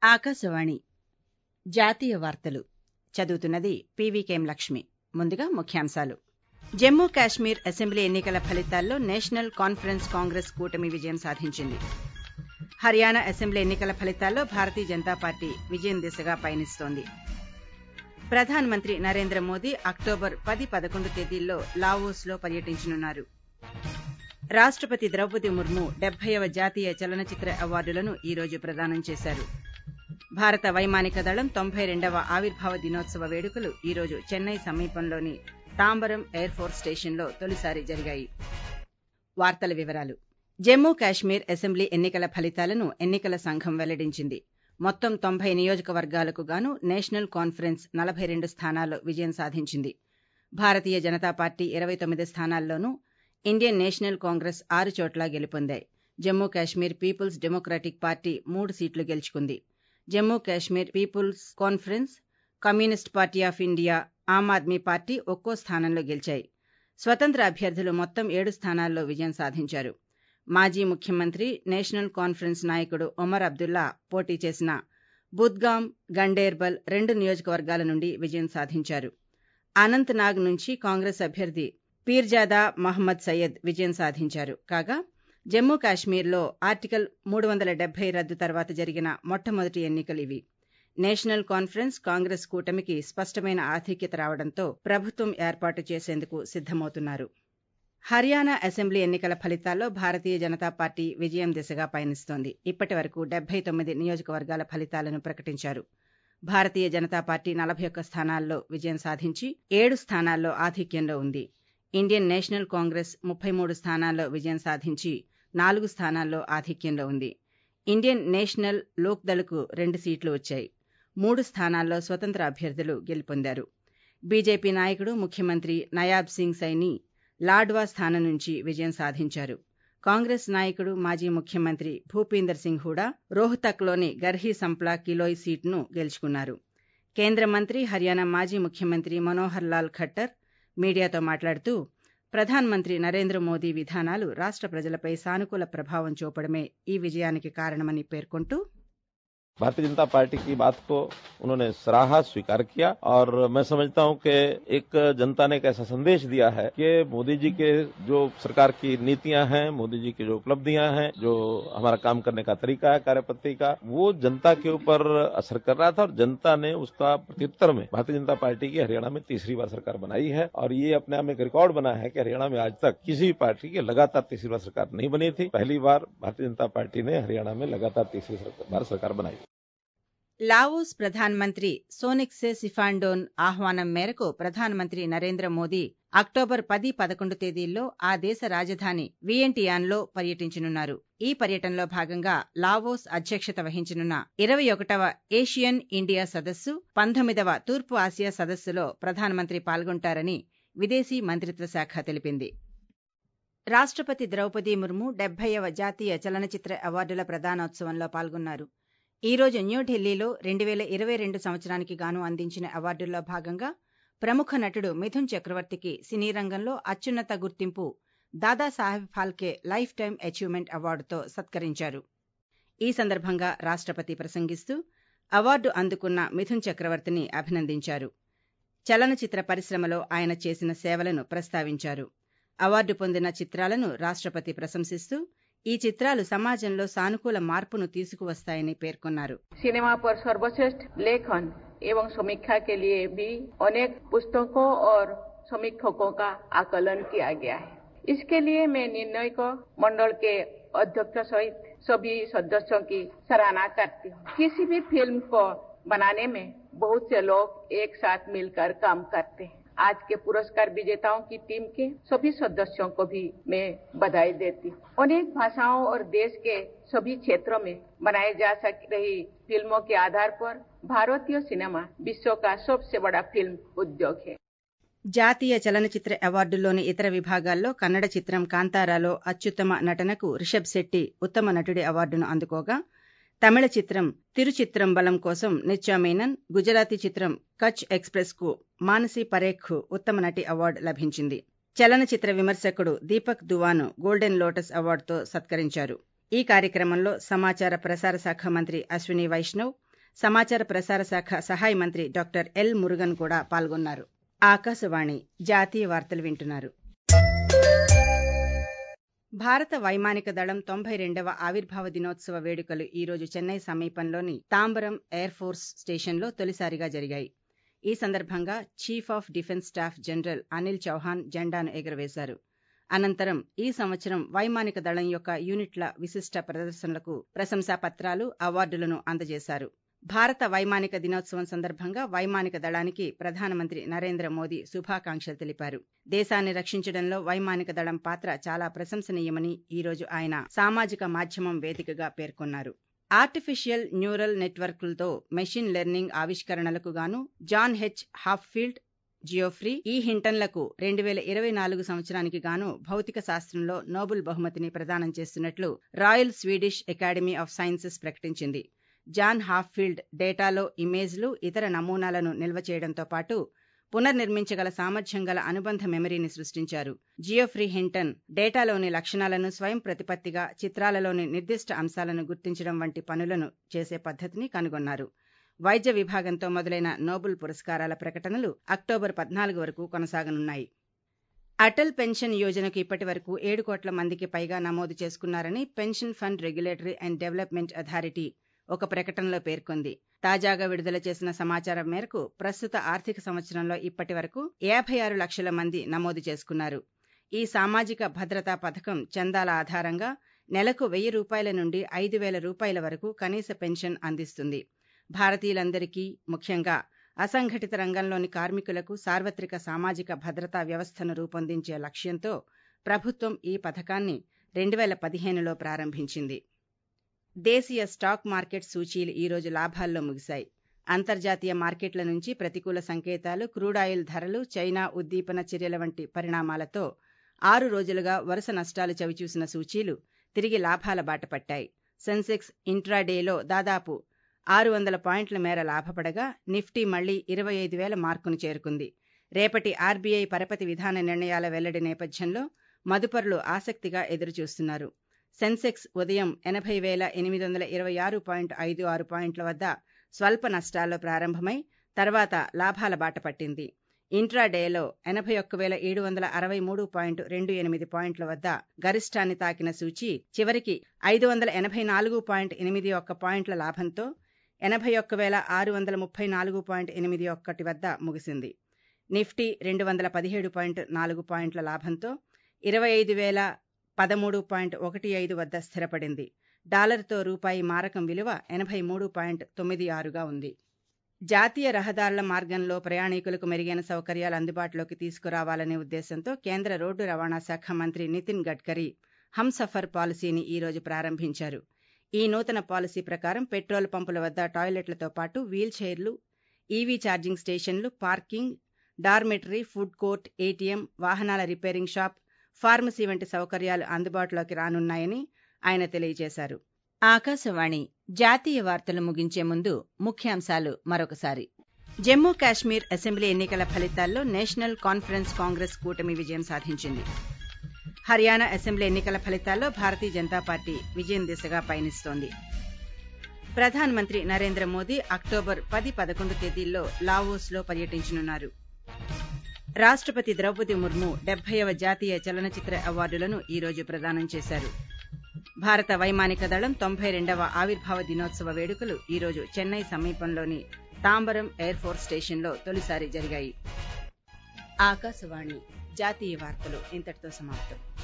ఆకాశవాణి జాతీయ వార్తలు చదువుతున్నది పీవీకేం లక్ష్మి ముందుగా ముఖ్యాంశాలు జమ్మూ కాశ్మీర్ అసెంబ్లీ ఎన్నికల ఫలితాల్లో నేషనల్ కాన్ఫరెన్స్ కాంగ్రెస్ కూటమి విజయం సాధించింది హర్యానా అసెంబ్లీ ఎన్నికల ఫలితాల్లో భారతీయ జనతా పార్టీ విజయం దిశగా పయనిస్తోంది ప్రధానమంత్రి నరేంద్ర మోదీ అక్టోబర్ పది పదకొండు తేదీల్లో లావోస్లో పర్యటించనున్నారు రాష్టపతి ద్రౌపది ముర్ము డెబ్బైవ జాతీయ చలనచిత్ర అవార్డులను ఈ రోజు ప్రదానం చేశారు భారత వైమానిక దళం తొంభై రెండవ ఆవిర్భావ దినోత్సవ వేడుకలు ఈ రోజు చెన్నై సమీపంలోని తాంబరం ఎయిర్ ఫోర్స్ స్టేషన్లో తొలిసారి జరిగాయి వార్తల వివరాలు జమ్మూ కాశ్మీర్ అసెంబ్లీ ఎన్నికల ఫలితాలను ఎన్నికల సంఘం వెల్లడించింది మొత్తం తొంభై నియోజకవర్గాలకు గాను నేషనల్ కాన్ఫరెన్స్ నలభై రెండు స్థానాల్లో విజయం సాధించింది భారతీయ జనతా పార్టీ ఇరవై తొమ్మిది స్థానాల్లోనూ ఇండియన్ నేషనల్ కాంగ్రెస్ ఆరు చోట్ల గెలుపొందాయి Jammu Kashmir People's Democratic Party మూడు సీట్లు గెలుచుకుంది Jammu Kashmir People's Conference Communist Party of India Aam Aadmi Party ఒక్కో స్థానంలో గెలిచాయి స్వతంత్ర అభ్యర్థులు మొత్తం ఏడు స్థానాల్లో విజయం సాధించారు మాజీ ముఖ్యమంత్రి నేషనల్ కాన్ఫరెన్స్ నాయకుడు ఒమర్ అబ్దుల్లా పోటీ చేసిన బుద్గామ్ గండేర్బల్ రెండు నియోజకవర్గాల నుండి విజయం సాధించారు అనంతనాగ్ నుంచి కాంగ్రెస్ అభ్యర్థి పీర్జాదా మహ్మద్ సయ్యద్ విజయం సాధించారు కాగా జమ్మూ కాశ్మీర్లో ఆర్టికల్ మూడు వందల డెబ్బై రద్దు తర్వాత జరిగిన మొట్టమొదటి ఎన్నికలు ఇవి నేషనల్ కాన్ఫరెన్స్ కాంగ్రెస్ కూటమికి స్పష్టమైన ఆధిక్యత రావడంతో ప్రభుత్వం ఏర్పాటు చేసేందుకు సిద్దమవుతున్నారు హర్యానా అసెంబ్లీ ఎన్నికల ఫలితాల్లో భారతీయ జనతా పార్టీ విజయం దిశగా పయనిస్తోంది ఇప్పటి వరకు డెబ్బై తొమ్మిది నియోజకవర్గాల ఫలితాలను ప్రకటించారు భారతీయ జనతా పార్టీ నలభై ఒక్క స్థానాల్లో విజయం సాధించి ఏడు స్థానాల్లో ఆధిక్యంలో ఉంది ఇండియన్ నేషనల్ కాంగ్రెస్ ముప్పై మూడు స్థానాల్లో విజయం సాధించి నాలుగు స్థానాల్లో ఆధిక్యంలో ఉంది ఇండియన్ నేషనల్ లోక్దళ్కు రెండు సీట్లు వచ్చాయి మూడు స్థానాల్లో స్వతంత్ర అభ్యర్థులు గెలుపొందారు బీజేపీ నాయకుడు ముఖ్యమంత్రి నయాబ్ సింగ్ సైని లాడ్వా స్థానం నుంచి విజయం సాధించారు కాంగ్రెస్ నాయకుడు మాజీ ముఖ్యమంత్రి భూపీందర్ సింగ్ హూడా రోహ్తక్లోని గర్హీ సంప్లా కిలోయ్ సీట్ను గెలుచుకున్నారు కేంద్ర మంత్రి హర్యానా మాజీ ముఖ్యమంత్రి మనోహర్ లాల్ ఖట్టర్ మీడియాతో మాట్లాడుతూ ప్రధానమంత్రి నరేంద్ర మోదీ విధానాలు రాష్ట ప్రజలపై సానుకూల ప్రభావం చూపడమే ఈ విజయానికి కారణమని పేర్కొంటూ भारतीय जनता पार्टी की बात को उन्होंने सराहा स्वीकार किया और मैं समझता हूं कि एक जनता ने एक ऐसा संदेश दिया है कि मोदी जी के जो सरकार की नीतियां हैं मोदी जी की जो उपलब्धियां हैं जो हमारा काम करने का तरीका है कार्यपद्धति का वो जनता के ऊपर असर कर रहा था और जनता ने उसका प्रत्युत्तर में भारतीय जनता पार्टी की हरियाणा में तीसरी बार सरकार बनाई है और ये अपने आप में एक रिकॉर्ड बना है कि हरियाणा में आज तक किसी भी पार्टी की लगातार तीसरी बार सरकार नहीं बनी थी पहली बार भारतीय जनता पार्टी ने हरियाणा में लगातार तीसरी बार सरकार बनाई లావోస్ ప్రధానమంత్రి సోనిక్సే సిఫాండోన్ ఆహ్వానం మేరకు ప్రధానమంత్రి నరేంద్ర మోదీ అక్టోబర్ పది పదకొండు తేదీల్లో ఆ దేశ రాజధాని వియంటియాన్లో పర్యటించనున్నారు ఈ పర్యటనలో భాగంగా లావోస్ అధ్యక్షత వహించనున్న ఇరవై ఒకటవ ఏషియన్ ఇండియా సదస్సు పంతొమ్మిదవ తూర్పు ఆసియా సదస్సులో ప్రధానమంత్రి పాల్గొంటారని విదేశీ మంత్రిత్వ శాఖ తెలిపింది రాష్టపతి ద్రౌపది ముర్ము డెబ్బైవ జాతీయ చలనచిత్ర అవార్డుల ప్రదానోత్సవంలో పాల్గొన్నారు ఈ రోజు న్యూఢిల్లీలో రెండు వేల ఇరవై రెండు సంవత్సరానికి గాను అందించిన అవార్డుల్లో భాగంగా ప్రముఖ నటుడు మిథున్ చక్రవర్తికి సినీ రంగంలో అత్యున్నత గుర్తింపు Dadasaheb Phalke lifetime achievement అవార్డుతో సత్కరించారు ఈ సందర్భంగా రాష్టపతి ప్రసంగిస్తూ అవార్డు అందుకున్న మిథున్ చక్రవర్తిని అభినందించారు చలనచిత్ర పరిశ్రమలో ఆయన చేసిన సేవలను ప్రస్తావించారు అవార్డు పొందిన చిత్రాలను రాష్టపతి ప్రశంసిస్తూ ఈ చిత్రాలు సమాజంలో సానుకూల మార్పును తీసుకువస్తాయని పేర్కొన్నారు सिनेमा पर सर्वश्रेष्ठ लेखन एवं समीक्षा के लिए भी अनेक पुस्तकों और समीक्षकों का आकलन किया गया है इसके लिए मैं निर्णयक मंडल के अध्यक्ष सहित सभी सदस्यों की सराहना करती हूँ किसी भी फिल्म को बनाने में बहुत से लोग एक साथ मिलकर काम करते हैं आज के पुरस्कार विजेताओं की टीम के सभी सदस्यों को भी मैं बधाई देती हूँ अनेक भाषाओं और देश के सभी क्षेत्रों में बनाई जा सक रही फिल्मों के आधार पर भारतीय सिनेमा विश्व का सबसे बड़ा फिल्म उद्योग है జాతీయ చలనచిత్ర అవార్డుల్లోని ఇతర విభాగాల్లో కన్నడ చిత్రం కాంతారాలో అత్యుత్తమ నటనకు రిషబ్ శెట్టి ఉత్తమ నటుడి అవార్డును అందుకోగా తమిళ చిత్రం తిరుచిత్రంబలం కోసం నిత్యా మేనన్ గుజరాతీ చిత్రం కచ్ ఎక్స్ప్రెస్ కు మానసి పరేఖ్ ఉత్తమ నటి అవార్డు లభించింది చలనచిత్ర విమర్శకుడు దీపక్ దువాను గోల్డెన్ లోటస్ అవార్డుతో సత్కరించారు ఈ కార్యక్రమంలో సమాచార ప్రసార శాఖ మంత్రి అశ్విని వైష్ణవ్ సమాచార ప్రసార శాఖ సహాయ మంత్రి డాక్టర్ ఎల్ మురుగన్ కూడా పాల్గొన్నారు ఆకాశవాణి జాతీయ వార్తలు వింటున్నారు భారత వైమానిక దళం తొంభై రెండవ ఆవిర్భావ దినోత్సవ వేడుకలు ఈ రోజు చెన్నై సమీపంలోని తాంబరం ఎయిర్ ఫోర్స్ స్టేషన్లో తొలిసారిగా జరిగాయి ఈ సందర్భంగా chief of defence staff general Anil Chauhan జెండాను ఎగురవేశారు అనంతరం ఈ సంవత్సరం వైమానిక దళం యొక్క యూనిట్ల విశిష్ట ప్రదర్శనలకు ప్రశంసా పత్రాలు అవార్డులను అందజేశారు భారత వైమానిక దినోత్సవం సందర్భంగా వైమానిక దళానికి ప్రధానమంత్రి నరేంద్ర మోదీ శుభాకాంక్షలు తెలిపారు దేశాన్ని రక్షించడంలో వైమానిక దళం పాత్ర చాలా ప్రశంసనీయమని ఈ రోజు ఆయన సామాజిక మాధ్యమం వేదికగా పేర్కొన్నారు ఆర్టిఫిషియల్ న్యూరల్ నెట్వర్క్లతో మెషిన్ లెర్నింగ్ ఆవిష్కరణలకు గాను జాన్ హెచ్ హాఫ్ఫీల్డ్ జియోఫ్రీ ఈ హింటన్లకు రెండు వేల ఇరవై నాలుగు సంవత్సరానికి గాను భౌతిక శాస్త్రంలో నోబెల్ బహుమతిని ప్రదానం చేస్తున్నట్లు Royal Swedish Academy of Sciences ప్రకటించింది జాన్ హాఫ్ఫీల్డ్ డేటాలో ఇమేజ్లు ఇతర నమూనాలను నిల్వ చేయడంతో పాటు పునర్నిర్మించగల సామర్థ్యం గల అనుబంధ మెమరీని సృష్టించారు జియోఫ్రీ హింటన్ డేటాలోని లక్షణాలను స్వయం ప్రతిపత్తిగా చిత్రాలలోని నిర్దిష్ట అంశాలను గుర్తించడం వంటి పనులను చేసే పద్ధతిని కనుగొన్నారు వైద్య విభాగంతో మొదలైన నోబెల్ పురస్కారాల ప్రకటనలు అక్టోబర్ పద్నాలుగు వరకు కొనసాగనున్నాయి అటల్ పెన్షన్ యోజనకు ఇప్పటి వరకు ఏడు కోట్ల మందికి పైగా నమోదు చేసుకున్నారని pension fund regulatory and development authority ఒక ప్రకటనలో పేర్కొంది తాజాగా విడుదల చేసిన సమాచారం మేరకు ప్రస్తుత ఆర్థిక సంవత్సరంలో ఇప్పటి వరకు యాభై ఆరు లక్షల మంది నమోదు చేసుకున్నారు ఈ సామాజిక భద్రతా పథకం చందాల ఆధారంగా నెలకు వెయ్యి రూపాయల నుండి ఐదు వేల రూపాయల వరకు కనీస పెన్షన్ అందిస్తుంది భారతీయులందరికీ ముఖ్యంగా అసంఘటిత రంగంలోని కార్మికులకు సార్వత్రిక సామాజిక భద్రతా వ్యవస్థను రూపొందించే లక్ష్యంతో ప్రభుత్వం ఈ పథకాన్ని రెండు వేల పదిహేనులో ప్రారంభించింది దేశీయ స్టాక్ మార్కెట్ సూచీలు ఈ రోజు లాభాల్లో ముగిశాయి అంతర్జాతీయ మార్కెట్ల నుంచి ప్రతికూల సంకేతాలు క్రూడాయిల్ ధరలు చైనా ఉద్దీపన చర్యల వంటి పరిణామాలతో ఆరు రోజులుగా వరుస నష్టాలు చవిచూసిన సూచీలు తిరిగి లాభాల బాట పట్టాయి సెన్సెక్స్ ఇంట్రాడేలో దాదాపు ఆరు వందల పాయింట్ల మేర లాభపడగా నిఫ్టీ మళ్లీ ఇరవై ఐదు వేల మార్కును చేరుకుంది రేపటి ఆర్బీఐ పరపతి విధాన నిర్ణయాల వెల్లడి నేపథ్యంలో మదుపరులు ఆసక్తిగా ఎదురుచూస్తున్నారు సెన్సెక్స్ ఉదయం ఎనభై వేల ఎనిమిది వందల ఇరవై ఆరు పాయింట్ ఐదు ఆరు పాయింట్ల వద్ద స్వల్ప నష్టాల్లో ప్రారంభమై తర్వాత లాభాల బాట పట్టింది ఇంట్రాడేలో ఎనభై ఒక్క వేల ఏడు వందల అరవై మూడు పాయింట్ రెండు ఎనిమిది పాయింట్ల వద్ద గరిష్టాన్ని తాకిన సూచి చివరికి ఐదు వందల ఎనభై నాలుగు పాయింట్ ఎనిమిది ఒక్క పాయింట్ల లాభంతో ఎనభై ఒక్క వేల ఆరు వందల ముప్పై నాలుగు పాయింట్ ఎనిమిది ఒక్కటి వద్ద ముగిసింది నిఫ్టీ రెండు వందల పదిహేడు పాయింట్ నాలుగు పాయింట్ల లాభంతో ఇరవై ఐదు వేల పదమూడు పాయింట్ ఒకటి ఐదు వద్ద స్థిరపడింది డాలర్తో రూపాయి మారకం విలువ ఎనభై మూడు పాయింట్ తొమ్మిది ఆరుగా ఉంది జాతీయ రహదారుల మార్గంలో ప్రయాణికులకు మెరుగైన సౌకర్యాలు అందుబాటులోకి తీసుకురావాలనే ఉద్దేశంతో కేంద్ర రోడ్డు రవాణా శాఖ మంత్రి నితిన్ గడ్కరీ హంసఫర్ పాలసీని ఈ రోజు ప్రారంభించారు ఈ నూతన పాలసీ ప్రకారం పెట్రోల్ పంపుల వద్ద టాయిలెట్లతో పాటు వీల్ చైర్లు ఈవీ ఛార్జింగ్ స్టేషన్లు parking dormitory food court ATM వాహనాల రిపేరింగ్ షాప్ ఫార్మసీ వంటి సౌకర్యాలు అందుబాటులోకి రానున్నాయని ఆయన తెలియజేశారు ఆకాశవాణి జాతీయ వార్తలు ముగించే ముందు ముఖ్యాంశాలు మరొకసారి జమ్మూ కాశ్మీర్ అసెంబ్లీ ఎన్నికల ఫలితాల్లో నేషనల్ కాన్ఫరెన్స్ కాంగ్రెస్ కూటమి విజయం సాధించింది హర్యానా అసెంబ్లీ ఎన్నికల ఫలితాల్లో భారతీయ జనతా పార్టీ విజయం దిశగా పయనిస్తోంది ప్రధానమంత్రి నరేంద్ర మోదీ అక్టోబర్ పది పదకొండు తేదీల్లో లావోస్లో పర్యటించనున్నారు రాష్టపతి ద్రౌపది ముర్ము డెబ్బైవ జాతీయ చలనచిత్ర అవార్డులను ఈ రోజు ప్రదానం చేశారు భారత వైమానిక దళం తొంభై రెండవ ఆవిర్భావ దినోత్సవ వేడుకలు ఈ రోజు చెన్నై సమీపంలోని తాంబరం ఎయిర్ ఫోర్స్ స్టేషన్లో తొలిసారి జరిగాయి ఆకాశవాణి జాతీయ వార్తలు ఇంతటితో సమాప్తం